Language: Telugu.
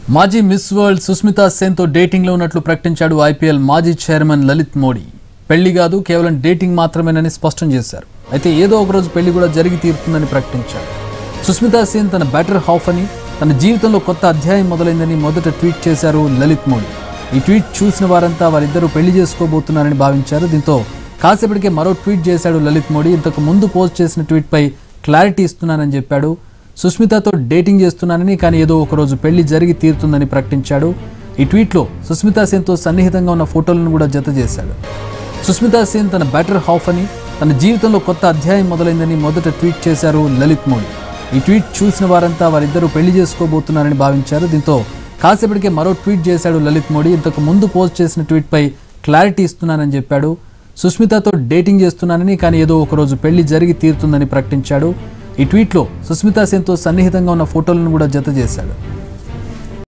మాజీ మిస్ వరల్డ్ సుస్మితా సేన్తో డేటింగ్లో ఉన్నట్లు ప్రకటించాడు ఐపీఎల్ మాజీ చైర్మన్ లలిత్ మోడీ పెళ్లి కాదు కేవలం డేటింగ్ మాత్రమేనని స్పష్టం చేశారు అయితే ఏదో ఒకరోజు పెళ్లి కూడా జరిగి తీరుతుందని ప్రకటించారు సుస్మితా సేన్ తన బెటర్ హాఫ్ అని తన జీవితంలో కొత్త అధ్యాయం మొదలైందని మొదట ట్వీట్ చేశారు లలిత్ మోడీ ఈ ట్వీట్ చూసిన వారంతా వారిద్దరూ పెళ్లి చేసుకోబోతున్నారని భావించారు దీంతో కాసేపటికే మరో ట్వీట్ చేశాడు లలిత్ మోడీ ఇంతకు ముందు పోస్ట్ చేసిన ట్వీట్పై క్లారిటీ ఇస్తున్నానని చెప్పాడు సుస్మితతో డేటింగ్ చేస్తున్నానని కానీ ఏదో ఒకరోజు పెళ్లి జరిగి తీరుతుందని ప్రకటించాడు ఈ ట్వీట్లో సుస్మితా సేన్తో సన్నిహితంగా ఉన్న ఫోటోలను కూడా జత చేశాడు సుస్మితా సేన్ తన బెటర్ హాఫ్ అని తన జీవితంలో కొత్త అధ్యాయం మొదలైందని మొదట ట్వీట్ చేశారు లలిత్ మోడీ ఈ ట్వీట్ చూసిన వారంతా వారిద్దరూ పెళ్లి చేసుకోబోతున్నారని భావించారు దీంతో కాసేపటికే మరో ట్వీట్ చేశాడు లలిత్ మోడీ ఇంతకు ముందు పోస్ట్ చేసిన ట్వీట్పై క్లారిటీ ఇస్తున్నానని చెప్పాడు సుస్మితతో డేటింగ్ చేస్తున్నానని కానీ ఏదో ఒకరోజు పెళ్లి జరిగి తీరుతుందని ప్రకటించాడు ఈ ట్వీట్లో సుస్మితా సేన్తో సన్నిహితంగా ఉన్న ఫోటోలను కూడా జత చేశాడు